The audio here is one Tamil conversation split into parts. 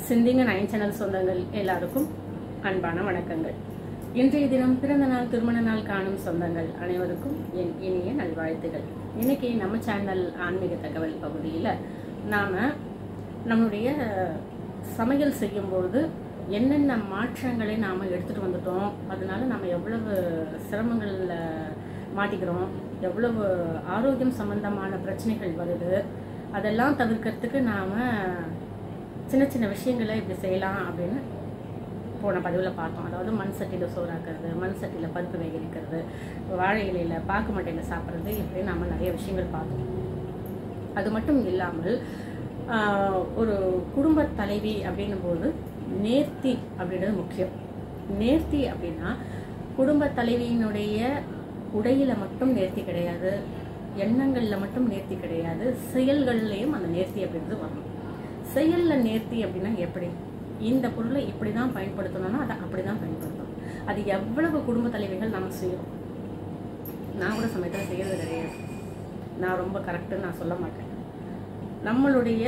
சிந்திங்க நைன் சேனல் சொந்தங்கள் எல்லாருக்கும் அன்பான வணக்கங்கள் இன்றைய தினம் பிறந்த நாள் திருமண நாள் காணும் சொந்தங்கள் அனைவருக்கும் என் இனிய நல்வாழ்த்துகள் இன்னைக்கு நம்ம சேனல் ஆன்மீக தகவல் பகுதியில் நாம நம்முடைய சமையல் செய்யும்பொழுது என்னென்ன மாற்றங்களை நாம் எடுத்துகிட்டு வந்துட்டோம் அதனால நம்ம எவ்வளவு சிரமங்களில் மாட்டிக்கிறோம் எவ்வளவு ஆரோக்கியம் சம்பந்தமான பிரச்சனைகள் வருது அதெல்லாம் தவிர்க்கிறதுக்கு நாம் சின்ன சின்ன விஷயங்களை இப்படி செய்யலாம் அப்படின்னு போன பதிவில் பார்த்தோம் அதாவது மண் சட்டியில் சோறாக்குறது மண் சட்டியில் பருப்பு வேக வைக்கிறது வாழை இலையில் பாக்கு மட்டையில் சாப்பிட்றது இப்படி நாம் நிறைய விஷயங்கள் பார்த்தோம் அது மட்டும் இல்லாமல் ஆஹ், ஒரு குடும்ப தலைவி அப்படின்னும் போது நேர்த்தி அப்படின்றது முக்கியம் நேர்த்தி அப்படின்னா குடும்ப தலைவியினுடைய உடையில மட்டும் நேர்த்தி கிடையாது எண்ணங்கள்ல மட்டும் நேர்த்தி கிடையாது செயல்கள்லையும் அந்த நேர்த்தி அப்படின்றது வரணும் செயல்ல நேர்த்தி அப்படின்னா எப்படி இந்த பொருளை இப்படி தான் பயன்படுத்தணும்னா அதை அப்படி தான் பயன்படுத்தணும் அது எவ்வளவு குடும்ப தலைவிகள் நம்ம செய்யறோம் நான் கூட சமயத்தில் செய்யறது கிடையாது நான் ரொம்ப கரெக்டுன்னு நான் சொல்ல மாட்டேன் நம்மளுடைய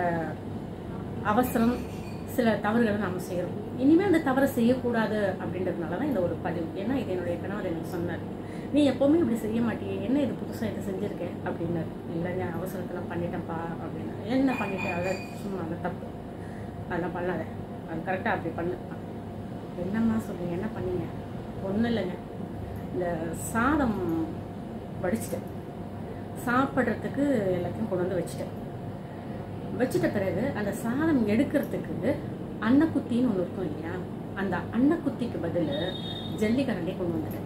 அவசரம் சில தவறுகளை நாம் செய்கிறோம் இனிமேல் அந்த தவறை செய்யக்கூடாது அப்படின்றதுனால தான் இந்த ஒரு பதிவு ஏன்னா இது என்னுடைய கணவர் எனக்கு சொன்னார் நீ எப்போவுமே இப்படி செய்ய மாட்டியே என்ன இது புதுசாக இதை செஞ்சுருக்கேன் அப்படின்னாரு இல்லைங்க அவசரத்தில் பண்ணிட்டேன்ப்பா அப்படின்னா என்ன பண்ணிட்டேன் அதை சும்மா அந்த தப்பு அதெல்லாம் பண்ணாத அது கரெக்டாக அப்படி பண்ணு என்னம்மா சொல்றீங்க என்ன பண்ணீங்க ஒன்றும் இல்லைங்க இந்த சாதம் வடிச்சிட்டேன் சாப்பிட்றதுக்கு எல்லாத்தையும் கொண்டு வந்து வச்சுட்டேன் வச்சிட்ட பிறகு அந்த சாதம் எடுக்கிறதுக்கு அன்னக்குத்தின்னு ஒன்று இருக்கும் இல்லையா அந்த அன்னக்குத்திக்கு பதில் ஜல்லிக்கரண்டி கொண்டு வந்துட்டேன்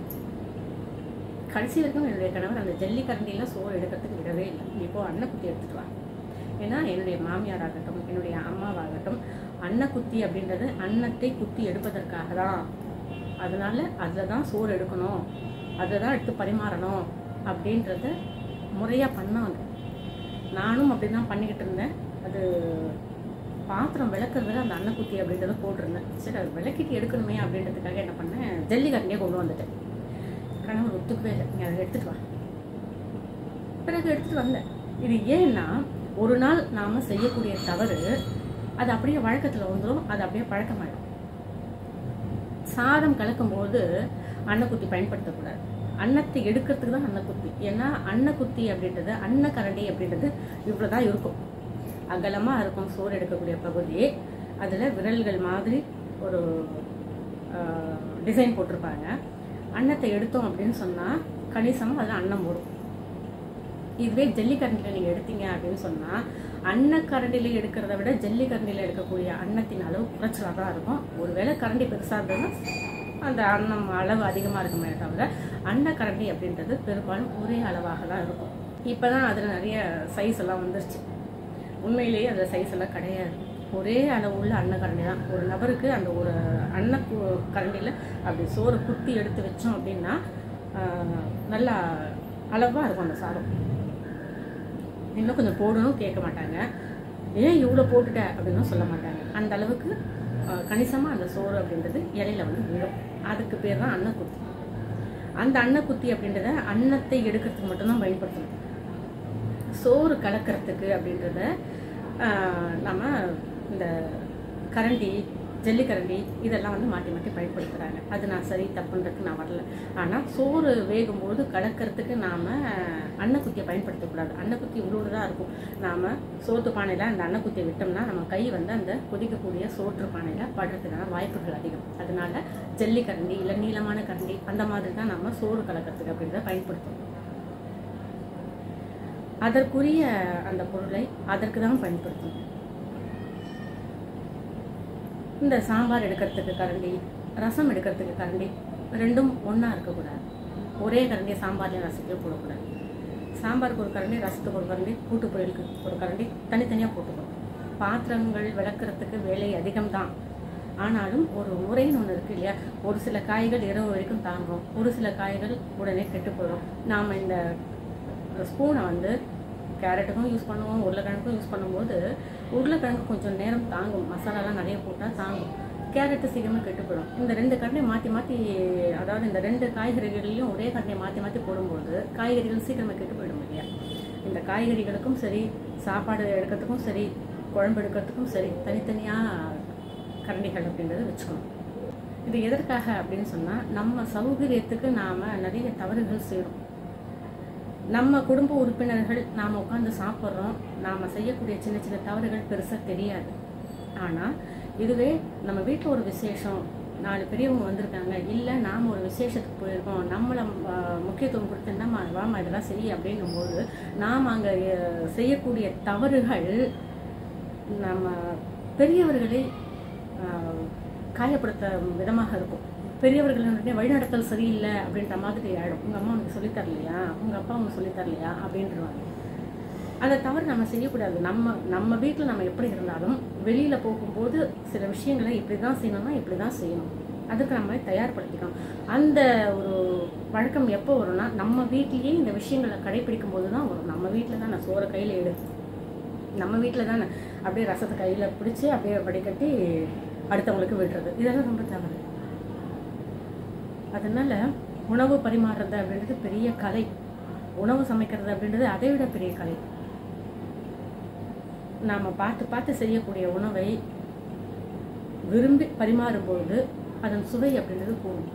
கடைசி வரைக்கும் என்னுடைய கணவர் அந்த ஜல்லிக்கரண்டியில் சோறு எடுக்கிறதுக்கு விடவே இல்லை இப்போ அன்னக்குத்தி எடுத்துட்டு வா ஏன்னா என்னுடைய மாமியாராகட்டும் என்னுடைய அம்மாவாகட்டும் அன்னக்குத்தி அப்படின்றது அன்னத்தை குத்தி எடுப்பதற்காக தான் அதனால அதில் தான் சோறு எடுக்கணும் அதில் தான் எடுத்து பரிமாறணும் அப்படின்றத முறையாக பண்ணாங்க நானும் அப்படி தான் பண்ணிக்கிட்டு இருந்தேன் அது பாத்திரம் விளக்குறதுல அந்த அன்னக்குத்தி அப்படின்றத போட்டிருந்தேன் சரி அது விளக்கிட்டு எடுக்கணுமே அப்படின்றதுக்காக என்ன பண்ணேன் ஜல்லிக்கரண்டியே கொண்டு வந்துட்டேன் கணவர் ஒத்துக்கவே இல்லை நீ அதை எடுத்துட்டு வா பிறகு எடுத்துட்டு வந்தேன் இது ஏன்னா ஒரு நாள் நாம செய்யக்கூடிய தவறு அது அப்படியே வழக்கத்துல வந்துடும் அது அப்படியே பழக்கமாயிடும் சாதம் கலக்கும்போது அன்னக்குத்தி பயன்படுத்தக்கூடாது அன்னத்தை எடுக்கிறதுக்கு தான் அன்னக்குத்தி ஏன்னா அன்னக்குத்தி அப்படின்றது அன்னக்கரண்டி அப்படின்றது இவ்வளவுதான் இருக்கும் அகலமா இருக்கும் சோறு எடுக்கக்கூடிய பகுதி அதுல விரல்கள் மாதிரி ஒரு டிசைன் போட்டிருப்பாங்க அன்னத்தை எடுத்தோம் அப்படின்னு சொன்னா கணிசமா அதுல அன்னம் வரும் இதுவே ஜல்லிக்கரண்டியில் நீங்கள் எடுத்தீங்க அப்படின்னு சொன்னால் அன்னக்கரண்டியில் எடுக்கிறத விட ஜல்லிக்கரண்டியில் எடுக்கக்கூடிய அன்னத்தின் அளவு குறைச்சலாக தான் இருக்கும் ஒருவேளை கரண்டி பெருசாக இருந்ததுன்னா அந்த அன்னம் அளவு அதிகமாக இருக்குமே தவிர அன்னக்கரண்டி அப்படின்றது பெரும்பாலும் ஒரே அளவாக தான் இருக்கும் இப்போ தான் அதில் நிறைய சைஸ் எல்லாம் வந்துருச்சு உண்மையிலேயே அதில் சைஸ் எல்லாம் கிடையாது ஒரே அளவு உள்ள அன்னக்கரண்டி தான் ஒரு நபருக்கு அந்த ஒரு அன்ன கு- கரண்டியில் அப்படி சோறு குத்தி எடுத்து வச்சோம் அப்படின்னா ஆஹ், நல்லா அளவாக இருக்கும் அந்த சாதம் இன்னும் கொஞ்சம் போடணும் கேட்க மாட்டாங்க ஏன் இவ்வளோ போட்டுட்ட அப்படின்னு சொல்ல மாட்டாங்க அந்த அளவுக்கு அஹ், கணிசமா அந்த சோறு அப்படின்றது இலையில வந்து விழும் அதுக்கு பேர் தான் அன்னக்குத்தி அந்த அன்னக்குத்தி அப்படின்றத அன்னத்தை எடுக்கிறதுக்கு மட்டும்தான் பயன்படுத்தணும் சோறு கலக்கிறதுக்கு அப்படின்றத ஆஹ், நம்ம இந்த கரண்டி ஜல்லிக்கரண்டி இதெல்லாம் வந்து மாற்றி மாற்றி பயன்படுத்துகிறாங்க அது நான் சரி தப்புன்றதுக்கு நான் வரல ஆனால் சோறு வேகும்போது கலக்கிறதுக்கு நாம் அன்னக்குத்தியை பயன்படுத்தக்கூடாது அன்னக்குத்தி உள்ளூர் தான் இருக்கும் நாம் சோத்து பானையில் அந்த அன்னக்குத்தியை விட்டோம்னா நம்ம கை வந்து அந்த கொதிக்கக்கூடிய சோற்று பானையில் படுறதுக்கான வாய்ப்புகள் அதிகம் அதனால ஜல்லிக்கரண்டி இல்லை நீளமான கரண்டி அந்த மாதிரி தான் நம்ம சோறு கலக்கிறதுக்கு அப்படின்றத பயன்படுத்தணும் அதற்குரிய அந்த பொருளை அதற்கு தான் பயன்படுத்தணும் இந்த சாம்பார் எடுக்கிறதுக்கு கரண்டி ரசம் எடுக்கிறதுக்கு கரண்டி ரெண்டும் ஒன்றா இருக்கக்கூடாது ஒரே கரண்டியை சாம்பார்லையும் ரசத்தையும் போடக்கூடாது சாம்பாருக்கு ஒரு கரண்டி ரசத்துக்கு ஒரு கரண்டி கூட்டு பொரியலுக்கு ஒரு கரண்டி தனித்தனியாக போட்டுக்கணும் பாத்திரங்கள் விளக்குறதுக்கு வேலை அதிகம்தான் ஆனாலும் ஒரு முறைன்னு ஒன்று இருக்கு இல்லையா ஒரு சில காய்கள் இரவு வரைக்கும் தாங்கும் ஒரு சில காய்கள் உடனே கெட்டு போயிடும் நாம் இந்த ஸ்பூனை வந்து கேரட்டுக்கும் யூஸ் பண்ணுவோம் உருளைக்கிழங்குக்கும் யூஸ் பண்ணும்போது உருளைக்கிழங்கு கொஞ்சம் நேரம் தாங்கும் மசாலாலாம் நிறைய போட்டால் தாங்கும் கேரட்டு சீக்கிரமாக கெட்டு போயிடும் இந்த ரெண்டு கரண்டையும் மாற்றி மாற்றி அதாவது இந்த ரெண்டு காய்கறிகளையும் ஒரே கரண்டியை மாற்றி மாற்றி போடும்போது காய்கறிகள் சீக்கிரமாக கெட்டு போயிடும் இல்லையா இந்த காய்கறிகளுக்கும் சரி சாப்பாடு எடுக்கிறதுக்கும் சரி குழம்பு எடுக்கிறதுக்கும் சரி தனித்தனியாக கரண்டிகள் அப்படின்றத வச்சுக்கணும் இது எதற்காக அப்படின்னு சொன்னால் நம்ம சௌகரியத்துக்கு நாம் நிறைய தவறுகள் செய்கிறோம் நம்ம குடும்ப உறுப்பினர்கள் நாம் உட்காந்து சாப்பிட்றோம் நாம் செய்யக்கூடிய சின்ன சின்ன தவறுகள் பெருசாக தெரியாது ஆனால் இதுவே நம்ம வீட்டில் ஒரு விசேஷம் நாலு பெரியவங்க வந்திருக்காங்க இல்லை நாம் ஒரு விசேஷத்துக்கு போயிருக்கோம் நம்மளை ஆஹ், முக்கியத்துவம் கொடுத்து என்னம்மா வாமா இதெல்லாம் செய் அப்படின்னும் போது நாம் அங்கே செய்யக்கூடிய தவறுகள் நம்ம பெரியவர்களை ஆஹ், காயப்படுத்த விதமாக இருக்கும் பெரியவர்களுடைய வழிநடத்தல் சரியில்லை அப்படின்ற மாதிரி ஆயிடும் உங்கள் அம்மா உனக்கு சொல்லித் தரலையா உங்கள் அப்பா உனக்கு சொல்லித் தரலையா அப்படின்றவாங்க அந்த தவறு நம்ம செய்யக்கூடாது நம்ம நம்ம வீட்டில் நம்ம எப்படி இருந்தாலும் வெளியில் போகும்போது சில விஷயங்களை இப்படி தான் செய்யணும்னா இப்படி தான் செய்யணும் அதுக்கு நம்ம தயார்படுத்திக்கணும் அந்த ஒரு வழக்கம் எப்போ வரும்னா நம்ம வீட்டிலேயே இந்த விஷயங்களை கடைபிடிக்கும் போது தான் வரும் நம்ம வீட்டில் தான் நான் சோறை கையில் எடு நம்ம வீட்டில் தானே அப்படியே ரசத்தை கையில் பிடிச்சி அப்படியே வடிகட்டி அடுத்தவங்களுக்கு விடுறது இதெல்லாம் ரொம்ப தவறு அதனால உணவு பரிமாறுறது அப்படின்றது பெரிய கலை உணவு சமைக்கிறது அப்படின்றது அதை விட பெரிய கலை நாம் பார்த்து பார்த்து செய்யக்கூடிய உணவை விரும்பி பரிமாறும்போது அதன் சுவை அப்படின்றது கூடும்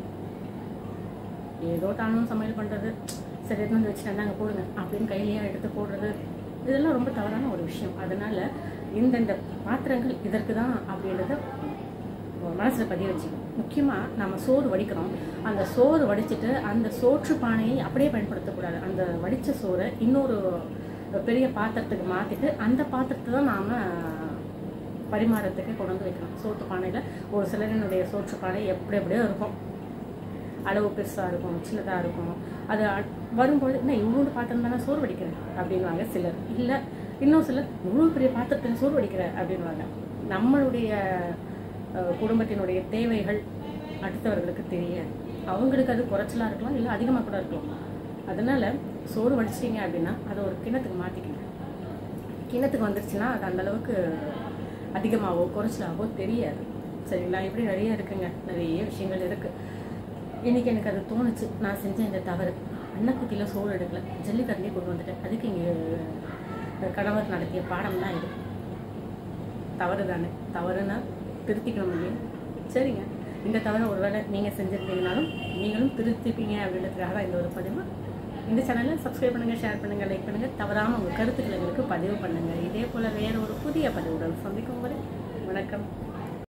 ஏதோ தானும் சமையல் பண்ணுறது சரி எடுத்து வந்து வச்சுட்டு நாங்கள் போடுங்க அப்படின்னு கையிலேயே எடுத்து போடுறது இதெல்லாம் ரொம்ப தவறான ஒரு விஷயம் அதனால இந்தந்த பாத்திரங்கள் இதற்கு தான் அப்படின்றத மனசில் பதிய வச்சுக்கணும் முக்கியமாக நம்ம சோறு வடிக்கிறோம் அந்த சோறு வடிச்சிட்டு அந்த சோற்று பானையை அப்படியே பயன்படுத்தக்கூடாது அந்த வடித்த சோறை இன்னொரு பெரிய பாத்திரத்துக்கு மாற்றிட்டு அந்த பாத்திரத்தை தான் நாம் பரிமாறத்துக்கு கொண்டு வந்து வைக்கணும் சோற்று பானையில் ஒரு சிலரினுடைய சோற்று பானை எப்படி எப்படியோ இருக்கும் அளவு பெருசாக இருக்கும் சின்னதாக இருக்கும் அது அ- வரும்போது என்ன இவ்வளோ பாத்திரம் தானே சோறு வடிக்கிறேன் அப்படின்வாங்க சிலர் இல்லை இன்னும் சிலர் இவ்வளோ பெரிய பாத்திரத்தில் சோறு வடிக்கிற அப்படின்வாங்க நம்மளுடைய அஹ், குடும்பத்தினுடைய தேவைகள் அடுத்தவர்களுக்கு தெரியாது அவங்களுக்கு அது குறைச்சலாக இருக்கலாம் இல்லை அதிகமாக கூட இருக்கலாம் அதனால சோறு வடிச்சிட்டிங்க அப்படின்னா அதை ஒரு கிண்ணத்துக்கு மாற்றிக்கங்க கிண்ணத்துக்கு வந்துருச்சுன்னா அது அந்த அளவுக்கு அதிகமாகவோ குறைச்சலாகவோ தெரியாது சரிங்களா இப்படி நிறைய இருக்குங்க நிறைய விஷயங்கள் இருக்கு இன்னைக்கு எனக்கு அது தோணுச்சு நான் செஞ்ச இந்த தவறு அன்னக்குட்டியில் சோறு எடுக்கல ஜல்லிக்கரண்டியே கொண்டு வந்துட்டேன் அதுக்கு இங்கே கணவர் நடத்திய பாடம் தான் இது தவறு தானே தவறுனா திருத்திக்கணும் இல்லையா சரிங்க இந்த தவறை ஒருவேளை நீங்கள் செஞ்சுருந்தீங்கனாலும் நீங்களும் திருத்திப்பீங்க அப்படின்றதுக்காக தான் இந்த ஒரு பதிவு இந்த சேனலை சப்ஸ்கிரைப் பண்ணுங்கள் ஷேர் பண்ணுங்கள் லைக் பண்ணுங்கள் தவறாமல் உங்கள் கருத்துக்களை எங்களுக்கு பதிவு பண்ணுங்கள் இதே போல் வேறு ஒரு புதிய பதிவுடன் சந்திக்கும் வரை வணக்கம்